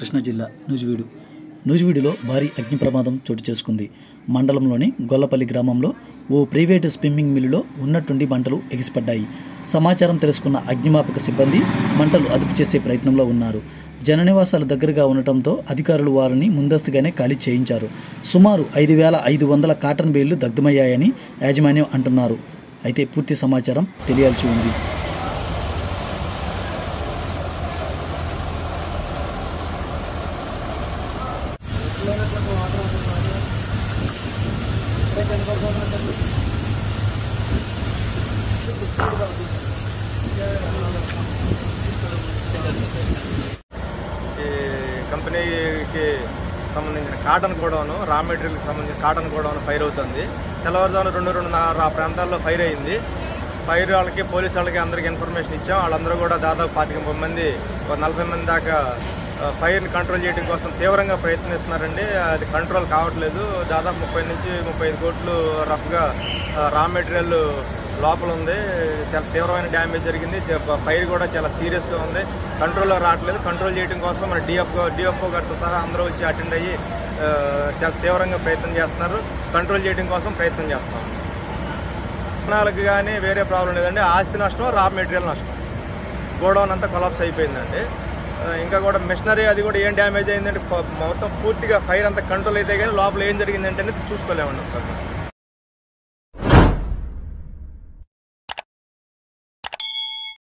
కృష్ణా జిల్లా నూజివీడు నూజివీడులో భారీ అగ్ని ప్రమాదం చోటు చేసుకుంది మండలంలోని గొల్లపల్లి గ్రామంలో ఓ ప్రైవేటు స్విమ్మింగ్ మిల్లులో ఉన్నట్టుండి మంటలు ఎగిసిపడ్డాయి సమాచారం తెలుసుకున్న అగ్నిమాపక సిబ్బంది మంటలు అదుపు చేసే ప్రయత్నంలో ఉన్నారు జననివాసాల దగ్గరగా ఉండటంతో అధికారులు వారిని ముందస్తుగానే ఖాళీ చేయించారు సుమారు ఐదు వేల ఐదు వందల కాటన్ బేళ్లు దగ్ధమయ్యాయని యాజమాన్యం అంటున్నారు అయితే పూర్తి సమాచారం తెలియాల్సి ఉంది ఈ కంపెనీకి సంబంధించిన కాటన్ గోడౌన్ రా మెటీరియల్కి సంబంధించిన కాటన్ గోడౌన్ ఫైర్ అవుతుంది తెల్లవారుజామున రెండు రెండున్నర ఆ ప్రాంతాల్లో ఫైర్ అయింది ఫైర్ వాళ్ళకి పోలీసు వాళ్ళకి అందరికీ ఇన్ఫర్మేషన్ ఇచ్చాం వాళ్ళందరూ కూడా దాదాపు పాతిక ముప్పై మంది ఒక నలభై మంది దాకా ఆ, ఫైర్ని కంట్రోల్ చేయడం కోసం తీవ్రంగా ప్రయత్నిస్తున్నారండి అది కంట్రోల్ కావట్లేదు దాదాపు ముప్పై నుంచి ముప్పై ఐదు కోట్లు రఫ్గా ఆ, రా మెటీరియల్ లోపల ఉంది చాలా తీవ్రమైన డ్యామేజ్ జరిగింది చ- ఫైర్ కూడా చాలా సీరియస్గా ఉంది కంట్రోల్లో రావట్లేదు కంట్రోల్ చేయడం కోసం మన డిఎఫ్ఓ డిఎఫ్ఓ గారితో సహా అందరూ వచ్చి అటెండ్ అయ్యి ఆ, చాలా తీవ్రంగా ప్రయత్నం చేస్తున్నారు కంట్రోల్ చేయడం కోసం ప్రయత్నం చేస్తున్నాం ప్రాణాలకు కానీ వేరే ప్రాబ్లం లేదండి ఆస్తి నష్టం రా మెటీరియల్ నష్టం గోడౌన్ అంతా కొలాప్స్ అయిపోయిందండి ఆ, ఇంకా కూడా మిషనరీ అది కూడా ఏం డ్యామేజ్ అయిందంటే ప- మొత్తం పూర్తిగా ఫైర్ అంతా కంట్రోల్ అయితే కానీ లోపల ఏం జరిగిందంటే అనేది చూసుకోలేమండి సార్